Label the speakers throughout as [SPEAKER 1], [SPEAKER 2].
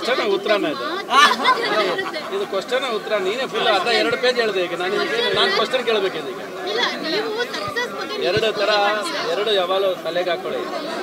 [SPEAKER 1] Question ಉತ್ತರನ ಇದು ಇದು ಕ್ವಶನ್ ಉತ್ತರ ನೀನೇ ಫುಲ್ ಅರ್ಧ ಎರಡು ಪೇಜ್ ಹೇಳಿದೆ ಈಗ ನಾನು ನಾನು ಕ್ವಶನ್ ಕೇಳಬೇಕಿದೆ ಈಗ
[SPEAKER 2] ಇಲ್ಲ ನೀವು ಸಕ್ಸಸ್ ಬಗ್ಗೆ
[SPEAKER 1] ಎರಡು ಥರ ಎರಡು ಯಾವಾಗಲೂ ತಲೆಗೆ ಹಾಕೊಳ್ಳಿ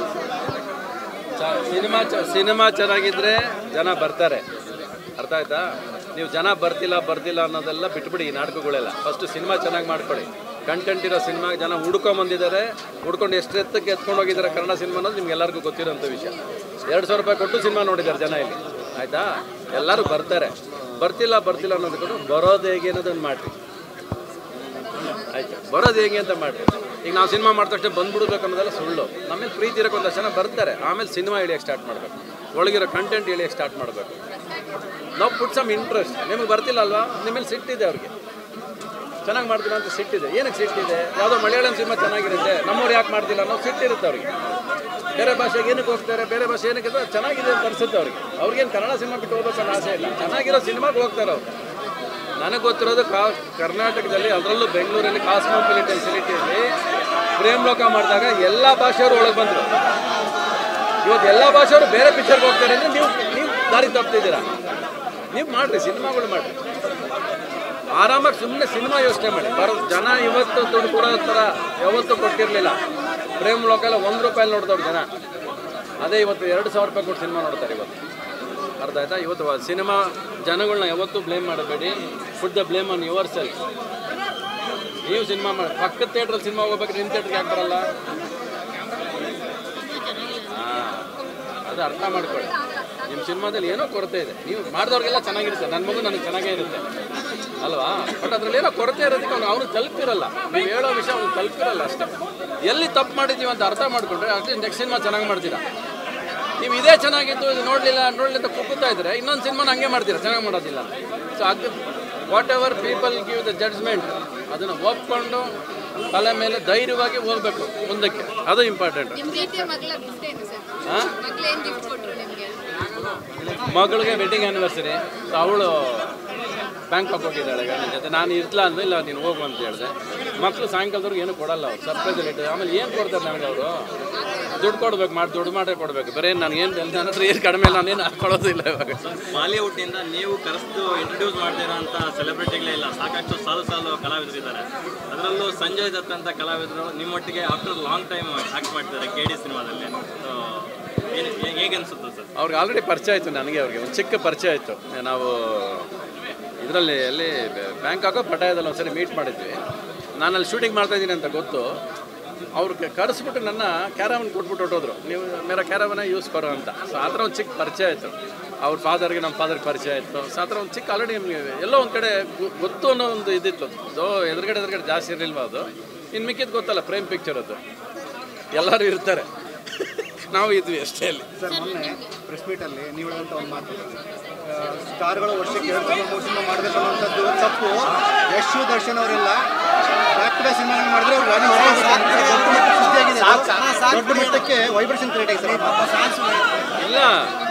[SPEAKER 1] ಚ ಸಿನಿಮಾ ಚ ಸಿನಿಮಾ ಚೆನ್ನಾಗಿದ್ರೆ ಜನ ಬರ್ತಾರೆ ಅರ್ಥ ಆಯ್ತಾ ನೀವು ಜನ ಬರ್ತಿಲ್ಲ ಬರ್ತಿಲ್ಲ ಅನ್ನೋದೆಲ್ಲ ಬಿಟ್ಬಿಡಿ ಈ ನಾಟಕಗಳೆಲ್ಲ ಫಸ್ಟ್ ಸಿನಿಮಾ ಚೆನ್ನಾಗಿ ಮಾಡ್ಕೊಳ್ಳಿ ಕಂಟೆಂಟ್ ಇರೋ ಸಿನಿಮಾ ಜನ ಹುಡ್ಕೊಂಬಂದಿದ್ದಾರೆ ಹುಡ್ಕೊಂಡು ಎಷ್ಟು ಎತ್ತಕ್ಕೆ ಎತ್ಕೊಂಡು ಹೋಗಿದ್ದಾರೆ ಕನ್ನಡ ಸಿನಿಮಾ ಅನ್ನೋದು ನಿಮ್ಗೆ ಎಲ್ಲರಿಗೂ ಗೊತ್ತಿರೋಂಥ ವಿಷಯ ಎರಡು ಸಾವಿರ ರೂಪಾಯಿ ಕೊಟ್ಟು ಸಿನಿಮಾ ನೋಡಿದ್ದಾರೆ ಜನ ಇಲ್ಲಿ ಆಯಿತಾ ಎಲ್ಲರೂ ಬರ್ತಾರೆ ಬರ್ತಿಲ್ಲ ಬರ್ತಿಲ್ಲ ಅನ್ನೋದಕ್ಕೂ ಬರೋದು ಹೇಗೆ ಅನ್ನೋದನ್ನು ಮಾಡಿರಿ ಆಯ್ತು ಬರೋದು ಹೇಗೆ ಅಂತ ಮಾಡ್ರಿ ಈಗ ನಾವು ಸಿನಿಮಾ ಮಾಡಿದ ತಕ್ಷಣ ಬಂದ್ಬಿಡ್ಬೇಕು ಅನ್ನೋದೆಲ್ಲ ಸುಳ್ಳು ನಮ್ಮೇಲೆ ಪ್ರೀತಿ ಇರೋಕೆ ಒಂದಷ್ಟು ಜನ ಬರ್ತಾರೆ ಆಮೇಲೆ ಸಿನಿಮಾ ಇಳಿಯೋಕೆ ಸ್ಟಾರ್ಟ್ ಮಾಡಬೇಕು ಒಳಗಿರೋ ಕಂಟೆಂಟ್ ಇಳಿಯೋಕೆ ಸ್ಟಾರ್ಟ್ ಮಾಡಬೇಕು ನಾವು ಪುಟ್ ಸಮ್ ಇಂಟ್ರೆಸ್ಟ್ ನಿಮಗೆ ಬರ್ತಿಲ್ಲ ಅಲ್ವಾ ನಿಮ್ಮಲ್ಲಿ ಸಿಟ್ಟಿದೆ ಅವ್ರಿಗೆ ಚೆನ್ನಾಗಿ ಮಾಡ್ತೀರಾ ಅಂತ ಸಿಟ್ಟಿದೆ ಏನಕ್ಕೆ ಸಿಟ್ಟಿದೆ ಯಾವುದೋ ಮಲಯಾಳಂ ಸಿನಿಮಾ ಚೆನ್ನಾಗಿರುತ್ತೆ ನಮ್ಮವ್ರು ಯಾಕೆ ಮಾಡ್ತಿಲ್ಲ ಅನ್ನೋ ಸಿಟ್ಟಿರುತ್ತೆ ಅವ್ರಿಗೆ ಬೇರೆ ಭಾಷೆಗೆ ಏನಕ್ಕೆ ಹೋಗ್ತಾರೆ ಬೇರೆ ಭಾಷೆ ಏನಕ್ಕೆ ಅಂತ ಚೆನ್ನಾಗಿದೆ ಅಂತ ಅನ್ಸುತ್ತೆ ಅವ್ರಿಗೆ ಅವ್ರಿಗೇನು ಕನ್ನಡ ಸಿನಿಮಾ ಬಿಟ್ಟು ಹೋಗ್ಬೇಕು ಅನ್ನೋ ಆಸೆ ಇಲ್ಲ ಚೆನ್ನಾಗಿರೋ ಸಿನಿಮಾಗೆ ಹೋಗ್ತಾರೆ ಅವ್ರು ನನಗೆ ಗೊತ್ತಿರೋದು ಕಾ ಕರ್ನಾಟಕದಲ್ಲಿ ಅದರಲ್ಲೂ ಬೆಂಗಳೂರಲ್ಲಿ ಕಾಸ್ಮೋಪಾಲಿಟನ್ ಸಿಟಿಯಲ್ಲಿ ಪ್ರೇಮ್ ಲೋಕ ಮಾಡಿದಾಗ ಎಲ್ಲ ಭಾಷೆಯವರು ಒಳಗೆ ಬಂದರು ಇವತ್ತು ಎಲ್ಲ ಭಾಷೆಯವರು ಬೇರೆ ಪಿಕ್ಚರ್ಗೆ ಹೋಗ್ತಾರೆ ಅಂದರೆ ನೀವು ನೀವು ದಾರಿ ತಪ್ತಿದ್ದೀರಾ ನೀವು ಮಾಡಿರಿ ಸಿನಿಮಾಗಳು ಮಾಡಿರಿ ಆರಾಮಾಗಿ ಸುಮ್ಮನೆ ಸಿನಿಮಾ ಯೋಚನೆ ಮಾಡಿ ಬರೋ ಜನ ಇವತ್ತು ದುಡ್ಡು ಕೊಡೋ ಥರ ಯಾವತ್ತೂ ಕೊಟ್ಟಿರಲಿಲ್ಲ ಪ್ರೇಮ್ ಲೋಕಲ್ಲ ಒಂದು ರೂಪಾಯಲ್ಲಿ ನೋಡ್ದವ್ರು ಜನ ಅದೇ ಇವತ್ತು ಎರಡು ಸಾವಿರ ರೂಪಾಯಿ ಕೊಟ್ಟು ಸಿನಿಮಾ ನೋಡ್ತಾರೆ ಇವತ್ತು ಅರ್ಥ ಆಯ್ತಾ ಇವತ್ತು ಸಿನಿಮಾ ಜನಗಳನ್ನ ಯಾವತ್ತೂ ಬ್ಲೇಮ್ ಮಾಡಬೇಡಿ put the blame on yourself ನೀವು ಸಿನಿಮಾ ಮಾಡಿ ಪಕ್ಕದ ಥಿಯೇಟ್ರಲ್ಲಿ ಸಿನಿಮಾ ಹೋಗ್ಬೇಕಾದ್ರೆ ನಿಮ್ಮ ಥಿಯೇಟ್ರಿಗೆ ಯಾಕೆ ಬರಲ್ಲ ಹಾಂ ಅದು ಅರ್ಥ ಮಾಡ್ಕೊಳ್ಳಿ ನಿಮ್ಮ ಸಿನಿಮಾದಲ್ಲಿ ಏನೋ ಕೊರತೆ ಇದೆ ನೀವು ಮಾಡಿದವ್ರಿಗೆಲ್ಲ ಚೆನ್ನಾಗಿರುತ್ತೆ ನನ್ನ ಮಗು ನನಗೆ ಚೆನ್ನಾಗೇ ಇರುತ್ತೆ ಅಲ್ವಾ ಬಟ್ ಅದ್ರಲ್ಲಿ ಏನೋ ಕೊರತೆ ಇರೋದಕ್ಕೆ ಅವ್ನು ಅವನು ತಲುಪಿರಲ್ಲ ನೀವು ಹೇಳೋ ವಿಷಯ ಅವ್ನು ತಲುಪಿರಲ್ಲ ಅಷ್ಟೇ ಎಲ್ಲಿ ತಪ್ಪು ಮಾಡಿದ್ದೀವಿ ಅಂತ ಅರ್ಥ ಮಾಡ್ಕೊಂಡ್ರೆ ಅಟ್ಲೀಸ್ಟ್ ನೆಕ್ಸ್ಟ್ ಸಿನಿಮಾ ಚೆನ್ನಾಗಿ ಮಾಡ್ತೀರಾ ನೀವು ಇದೇ ಚೆನ್ನಾಗಿತ್ತು ಇದು ನೋಡಲಿಲ್ಲ ನೋಡಲಿ ಅಂತ ಕುಕ್ಕುತ್ತಾ ಇದ್ರೆ ಇನ್ನೊಂದು ಸಿನಿಮಾನ ಹಂಗೆ ಮಾಡ್ತೀರಾ ಚೆನ್ನಾಗಿ ಮಾಡೋದಿಲ್ಲ ಸೊ ಅದು whatever people give the judgement ಅದನ್ನು ಒಪ್ಕೊಂಡು ತಲೆ ಮೇಲೆ ಧೈರ್ಯವಾಗಿ ಹೋಗ್ಬೇಕು ಮುಂದಕ್ಕೆ ಅದು ಇಂಪಾರ್ಟೆಂಟ್
[SPEAKER 2] ನಿಮ್ ರೀತಿಯ ಮಗಳ ಗಿಫ್ಟ್ ಏನು ಸರ್
[SPEAKER 1] ಹಾಂ
[SPEAKER 2] ಮಗಳು ಏನ್ ಗಿಫ್ಟ್ ಕೊಟ್ರು ನಿಮ್ಗೆ
[SPEAKER 1] ಮಗಳಿಗೆ ವೆಡ್ಡಿಂಗ್ ಆ್ಯನಿವರ್ಸರಿ ಸೊ ಅವಳು ಬ್ಯಾಂಕಾಕ್ ಹೋಗಿದ್ದಾಳೆ ಗಂಡನ ಜೊತೆ ನಾನು ಇರ್ಲಾ ಅಂದ್ರೆ ಇಲ್ಲ ನೀನು ಹೋಗು ಅಂತ ಹೇಳಿದೆ ಮಕ್ಕಳು ಸಾಯಂಕಾಲದವ್ರಿಗೆ ಏನು ಕೊಡಲ್ಲ ಅವ್ರು ಸರ್ಪ್ರೈಸ್ ಇಟ್ಟು ಆಮೇಲೆ ಏನು ಕೊಡ್ತಾರೆ ನನಗೆ ಅವರು ದುಡ್ಡು ಕೊಡ್ಬೇಕು ಮಾಡಿ ದುಡ್ಡು ಮಾಡೇ ಕೊಡಬೇಕು ಬರೀ ನನಗೇನು ನನ್ನ ಹತ್ರ ಏನು ಕಡಿಮೆ ಇಲ್ಲ ನಾನೇನು ಹಾಕೊಳ್ಳೋದಿಲ್ಲ ಇವಾಗ
[SPEAKER 3] ಬಾಲಿವುಡ್ನಿಂದ ನೀವು ಕರೆಸ್ದು ಇಂಟ್ರೊಡ್ಯೂಸ್ ಮಾಡ್ತಿರೋಂಥ ಸೆಲೆಬ್ರಿಟಿಗಳೇ ಇಲ್ಲ ಸಾಕಷ್ಟು ಸಾಲು ಸಾಲು ಕಲಾವಿದರಿದ್ದಾರೆ ಅದರಲ್ಲೂ ಸಂಜಯ್ ದತ್ ಅಂತ ಕಲಾವಿದರು ನಿಮ್ಮೊಟ್ಟಿಗೆ ಆಫ್ಟರ್ ಲಾಂಗ್ ಟೈಮ್ ಆಕ್ಟ್ ಮಾಡ್ತಿದ್ದಾರೆ ಕೆ ಡಿ ಸಿನಿಮಾದಲ್ಲಿ ಸೊ ಏನು ಹೇಗೆ ಅನಿಸುತ್ತೆ ಸರ್
[SPEAKER 1] ಅವ್ರಿಗೆ ಆಲ್ರೆಡಿ ಪರಿಚಯ ಆಯಿತು ನನಗೆ ಅವ್ರಿಗೆ ಒಂದು ಚಿಕ್ಕ ಪರಿಚಯ ಆಯಿತು ನಾವು ಇದರಲ್ಲಿ ಎಲ್ಲಿ ಬ್ಯಾಂಕಾಕೋ ಪಟಾಯದಲ್ಲಿ ಒಂದ್ಸರಿ ಮೀಟ್ ಮಾಡಿದ್ವಿ ನಾನು ಅಲ್ಲಿ ಶೂಟಿಂಗ್ ಮಾಡ್ತಾ ಇದ್ದೀನಿ ಅಂತ ಗೊತ್ತು ಅವ್ರು ಕರೆಸ್ಬಿಟ್ಟು ನನ್ನ ಕ್ಯಾರವನ್ ಕೊಟ್ಬಿಟ್ಟು ಹೊಟ್ಟೋದ್ರು ನೀವು ಮೇರಾ ಕ್ಯಾರವನ್ನ ಯೂಸ್ ಕೊರೋ ಅಂತ ಸೊ ಆ ಥರ ಒಂದು ಚಿಕ್ಕ ಪರಿಚಯ ಆಯಿತು ಅವ್ರ ಫಾದರ್ಗೆ ನಮ್ಮ ಫಾದರ್ಗೆ ಪರಿಚಯ ಆಯಿತು ಸೊ ಆ ಥರ ಒಂದು ಚಿಕ್ಕ ಆಲ್ರೆಡಿ ನಿಮಗೆ ಎಲ್ಲೋ ಒಂದು ಕಡೆ ಗೊ- ಗೊತ್ತು ಅನ್ನೋ ಒಂದು ಇದಿತ್ತು ಸೊ ಎದುರುಗಡೆ ಎದುರುಗಡೆ ಜಾಸ್ತಿ ಇರಲಿಲ್ವ ಅದು ಇನ್ನು ಮಿಕ್ಕಿದ್ದು ಗೊತ್ತಲ್ಲ ಪ್ರೇಮ್ ಪಿಕ್ಚರ್ ಅದು ಎಲ್ಲರೂ ಇರ್ತಾರೆ ನಾವು ಇದ್ವಿ ಅಷ್ಟೇ ಅಲ್ಲಿ
[SPEAKER 4] ಸರ್ ಮೊನ್ನೆ ಪ್ರೆಸ್ ಮೀಟಲ್ಲಿ ನೀವು ಹೇಳಿದಂಥ ಒಂದು ಮಾತು ಆ, ಸ್ಟಾರ್ಗಳು ವರ್ಷಕ್ಕೆ ಎರಡು ಸಿನಿಮಾ ಮೂರು ಸಿನಿಮಾ ಮಾಡಬೇಕು ಅನ್ನೋಂಥದ್ದು ತಪ್ಪು ಯಶು ದರ್ಶನ್ ಅವರೆಲ್ಲ ಬ್ಯಾಕ್ ಟು ಬ್ಯಾಕ್ ಸಿನಿಮಾ ಮಾಡಿದ್ರೆ ಅವ್ರು ರಾಜಿ ಹೊರಗೆ ದೊಡ್ಡ ಮಟ್ಟಕ್ಕೆ ಸುದ್ದಿಯಾಗಿದೆ ಅದು. ದೊಡ್ಡ ಮಟ್ಟಕ್ಕೆ ವೈಬ್ರೇಷನ್ ಕ್ರಿಯೇಟ್ ಆಗಿದೆ ಸರ್
[SPEAKER 1] ಇಲ್ಲ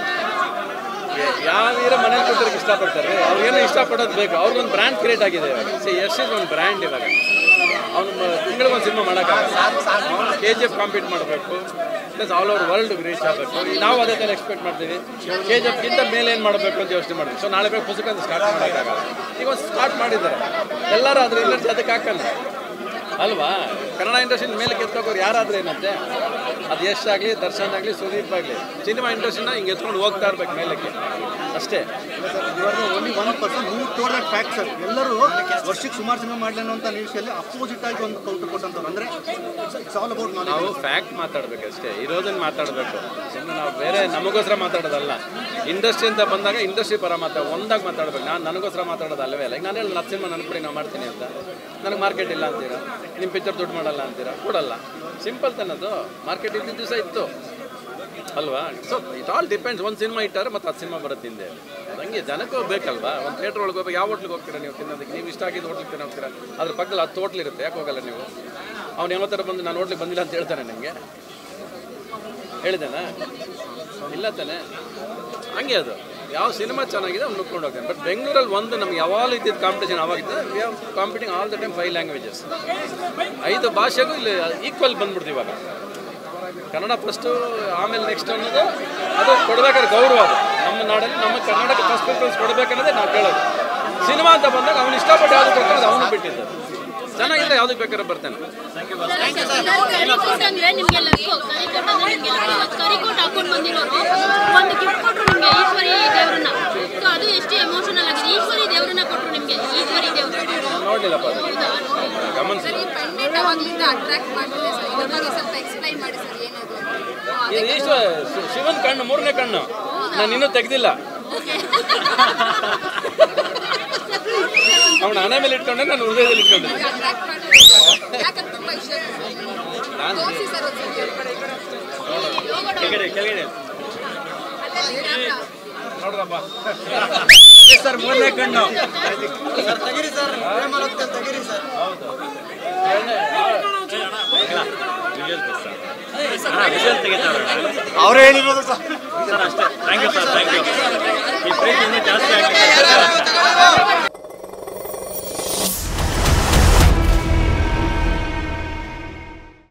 [SPEAKER 1] ಯಾವ ಹೀರೋ ಮನೇಲಿ ಕೊಟ್ಟರಿಗೆ ಇಷ್ಟಪಡ್ತಾರೆ ಅವ್ರಿಗೇನೋ ಇಷ್ಟಪಡೋದು ಬೇಕು ಅವ್ರಿಗೊಂದು ಬ್ರ್ಯಾಂಡ್ ಕ್ರಿಯೇಟ್ ಆಗಿದೆ ಇವಾಗ ಸಿ ಯಶ್ ಇಸ್ ಒಂದು ಬ್ರ್ಯಾಂಡ್ ಇವಾಗ ಅವ್ನು ತಿಂಗಳಿಗೆ ಒಂದು ಸಿನಿಮಾ ಮಾಡೋಕ್ಕಾಗಲ್ಲ ಅವನು ಕೆ ಜಿ ಎಫ್ ಕಾಂಪೀಟ್ ಮಾಡಬೇಕು plus all over world reach ಆಗಬೇಕು ನಾವು ಅದೇ ಥರ ಎಕ್ಸ್ಪೆಕ್ಟ್ ಮಾಡ್ತೀವಿ ಕೆ ಜಿ ಎಫ್ಗಿಂತ ಮೇಲೆ ಏನು ಮಾಡಬೇಕು ಅಂತ ಯೋಚನೆ ಮಾಡ್ತೀವಿ ಸೊ ನಾಳೆ ಬೇಕು ಪುಸ್ತಕ ಅಂತ ಸ್ಟಾರ್ಟ್ ಮಾಡೋಕ್ಕಾಗಲ್ಲ ಈಗ ಒಂದು ಸ್ಟಾರ್ಟ್ ಮಾಡಿದ್ದಾರೆ ಎಲ್ಲರೂ ಅದ್ರ ಎನರ್ಜಿ ಅದಕ್ಕೆ ಹಾಕಲ್ಲ ಅಲ್ವಾ ಕನ್ನಡ ಇಂಡಸ್ಟ್ರಿ ಮೇಲೆ ಕೆತ್ತೋಗೋರು ಯಾರಾದ್ರೂ ಏನಂತೆ ಅದು ಯಶ್ ಆಗಲಿ ದರ್ಶನ್ ಆಗಲಿ ಸುದೀಪ್ ಆಗಲಿ ಸಿನಿಮಾ ಇಂಡಸ್ಟ್ರಿನ ಹಿಂಗೆ ಎತ್ಕೊಂಡು ಹೋಗ್ತಾ ಇರ್ಬೇಕು ಮೇಲಕ್ಕೆ ಅಷ್ಟೇ
[SPEAKER 4] ಇವಾಗ only one person who told that fact sir ಎಲ್ಲರೂ ವರ್ಷಕ್ಕೆ ಸುಮಾರು ಸಿನಿಮಾ ಮಾಡಲಿ ಅನ್ನೋಂಥ ನಿರೀಕ್ಷೆಯಲ್ಲಿ ಅಪೋಸಿಟ್ ಆಗಿ ಒಂದು ಕೌಂಟರ್ ಕೊಟ್ಟಂಥವ್ರು ಅಂದರೆ ಇಟ್ಸ್ ಆಲ್ ಅಬೌಟ್ ನಾಲೆಜ್
[SPEAKER 1] ನಾವು ಫ್ಯಾಕ್ಟ್ ಮಾತಾಡಬೇಕು ಅಷ್ಟೇ ಇರೋದನ್ನ ಮಾತಾಡಬೇಕು ಸುಮ್ಮನೆ ನಾವು ಬೇರೆ ನಮಗೋಸ್ಕರ ಮಾತಾಡೋದಲ್ಲ ಇಂಡಸ್ಟ್ರಿ ಅಂತ ಬಂದಾಗ ಇಂಡಸ್ಟ್ರಿ ಪರ ಮಾತಾಡ ಒಂದಾಗಿ ಮಾತಾಡ್ಬೇಕು ನಾನು ನನಗೋಸ್ಕರ ಮಾತಾಡೋದು ಅಲ್ಲವೇ ಅಲ್ಲ ಈಗ ನಾನು ಹೇಳಿ ಹತ್ತು ಸಿನಿಮಾ ನನಗೆ ಕೊಡಿ ನಾವು ಮಾಡ್ತೀನಿ ಅಂತ ನನಗೆ ಮಾರ್ಕೆಟ್ ಇಲ್ಲ ಅಂತೀರಾ ನಿಮ್ಮ ಪಿಕ್ಚರ್ ದುಡ್ಡು ಮಾಡಲ್ಲ ಅಂತೀರಾ ಕೊಡಲ್ಲ ಸಿಂಪಲ್ ತನ್ನದು ಮಾರ್ಕೆಟ್ ಇದ್ದಿದ್ದ ದಿವಸ ಇತ್ತು ಅಲ್ವಾ ಸೊ ಇಟ್ ಆಲ್ ಡಿಪೆಂಡ್ಸ್ ಒಂದು ಸಿನಿಮಾ ಇಟ್ಟಾರೆ ಮತ್ತೆ ಹತ್ತು ಸಿನಿಮಾ ಬರುತ್ತೆ ಹಿಂದೆ ಹಂಗೆ ಜನಕ್ಕೂ ಬೇಕಲ್ವಾ ಒಂದು ಥಿಯೇಟ್ರ್ ಒಳಗೆ ಹೋಗ್ಬೇಕು ಯಾವ ಹೋಟ್ಲಿಗೆ ಹೋಗ್ತೀರಾ ನೀವು ತಿನ್ನೋದಕ್ಕೆ ನೀವು ಇಷ್ಟ ಆಗಿದ್ದು ಹೋಟ್ಲಿಗೆ ತಿನ್ನೋ ಹೋಗ್ತೀರಾ ಅದ್ರ ಪಕ್ಕದಲ್ಲಿ ಹತ್ತು ಹೋಟ್ಲ್ ಇರುತ್ತೆ ಯಾಕೆ ಹೋಗಲ್ಲ ನೀವು ಅವ್ನು ಯಾವತ್ತರ ಬಂದು ನಾನು ಹೋಟ್ಲಿಗೆ ಬಂದಿಲ್ಲ ಅಂತ ಹೇಳ್ತಾನೆ ನಿಮಗೆ ಹೇಳಿದೆನಾ ಇಲ್ಲ ತಾನೆ ಹಂಗೆ ಅದು ಯಾವ ಸಿನಿಮಾ ಚೆನ್ನಾಗಿದೆ ಅವ್ನು ನುಕ್ಕೊಂಡು ಹೋಗ್ತಾನೆ ಬಟ್ ಬೆಂಗಳೂರಲ್ಲಿ ಒಂದು ನಮ್ಗೆ ಯಾವಾಗ ಇದ್ದಿದ್ದು ಕಾಂಪಿಟೇಷನ್ ಅವಾಗಿದ್ದು we are competing all the time five languages ಐದು ಭಾಷೆಗೂ ಇಲ್ಲಿ ಈಕ್ವಲ್ ಬಂದ್ಬಿಡ್ತು ಇವಾಗ ಕನ್ನಡ ಫಸ್ಟು ಆಮೇಲೆ ನೆಕ್ಸ್ಟ್ ಅನ್ನೋದು ಅದು ಕೊಡ್ಬೇಕಾದ್ರೆ ಗೌರವ ಅದು ನಮ್ಮ ನಾಡಲ್ಲಿ ನಮ್ಮ ಕರ್ನಾಟಕ ಫಸ್ಟ್ ಪ್ರಿಫರೆನ್ಸ್ ಕೊಡಬೇಕನ್ನೋದೇ ನಾವು ಕೇಳೋದು ಸಿನಿಮಾ ಅಂತ ಬಂದಾಗ ಅವ್ನು ಇಷ್ಟಪಟ್ಟು ಯಾವ್ದು ಕೊಡ್ತಾರೆ ಅವನು ಬಿಟ್ಟಿದ್ದು ಚೆನ್ನಾಗಿದ್ರೆ ಯಾವ್ದಕ್ಕೆ ಬೇಕಾದ್ರೆ ಬರ್ತಾನೆ
[SPEAKER 5] ಕರಿಕೋಟ್ ಅಂದ್ರೆ ನಿಮ್ಗೆ ಲಕ್ಕು ಕರಿಕೋಟ್ ಅಂದ್ರೆ ನಿಮ್ಗೆ ಲಕ್ಕು ಇವತ್ತು ಕರಿಕೋಟ್ ಹಾಕೊಂಡು ಬಂದಿರೋರು ಒಂದು ಗಿಫ್ಟ್ ಕೊಟ್ರು ನಿಮ್ಗೆ ಈಶ್ವರಿ ದೇವ್ರನ್ನ ಸೊ ಅದು ಎಷ್ಟು ಎಮೋಷನಲ್ ಆಗಿದೆ ಈಶ್ವರಿ ದೇವ್ರನ್ನ ಕೊಟ್ರು ನಿಮ್ಗೆ ಈಶ್ವರಿ ದೇವ್ರು
[SPEAKER 1] ನೋಡ್ಲಿಲ್ಲಪ್ಪ ಅದು ಗಮನಿಸಿ
[SPEAKER 2] ಸರ್ ಈ ಪಂಡಿತ್ ಅವಾಗ್ಲಿಂದ ಅಟ್ರಾಕ್ಟ್ ಮಾಡ್ತಿದೆ ಸರ್ ಇದ್ರ ಬಗ್ಗೆ ಸ್ವಲ್ಪ ಎಕ್ಸ್ಪ್ಲೈನ್ ಮಾಡಿ ಸರ್ ಏನದು
[SPEAKER 1] ಇದು ಈಶ್ವ ಶಿವನ್ ಕಣ್ಣು ಮೂರನೇ ಕಣ್ಣು ನಾನು ಇನ್ನೂ ತೆಗ್ದಿಲ್ಲ ಅವನ ಹಣೆ ಮೇಲೆ ಇಟ್ಕೊಂಡೆ ನಾನು ಹೃದಯದಲ್ಲಿ ಇಟ್ಕೊಂಡಿದ್ದೆ
[SPEAKER 2] ಅಟ್ರಾಕ್ಟ್ ಮಾಡ್ತಿದೆ ಸರ್ ಯಾಕಂದ್ರೆ ತುಂಬಾ ಇಷ್ಟ
[SPEAKER 1] ನಾನು
[SPEAKER 2] ತೋರಿಸಿ ಸರ್ ಒಂದ್ಸತಿ
[SPEAKER 3] ಕೆಳಗಡೆ ಕೆಳಗಡೆ
[SPEAKER 2] ಅಲ್ಲಲ್ಲಿ camera.
[SPEAKER 1] ನೋಡ್ರಪ್ಪ
[SPEAKER 3] ಸರ್ ಮೂರನೇ ಕಣ್ಣು
[SPEAKER 4] ತೆಗಿರಿ ಸರ್ ತೆಗಿರಿ ಸರ್
[SPEAKER 3] ವಿಜುವಲ್ ತೆಗಿತಾರೆ
[SPEAKER 4] ಅವರೇ ಹೇಳಿರೋದು ಸರ್
[SPEAKER 3] ಸರ್ ಅಷ್ಟೇ thank you sir thank you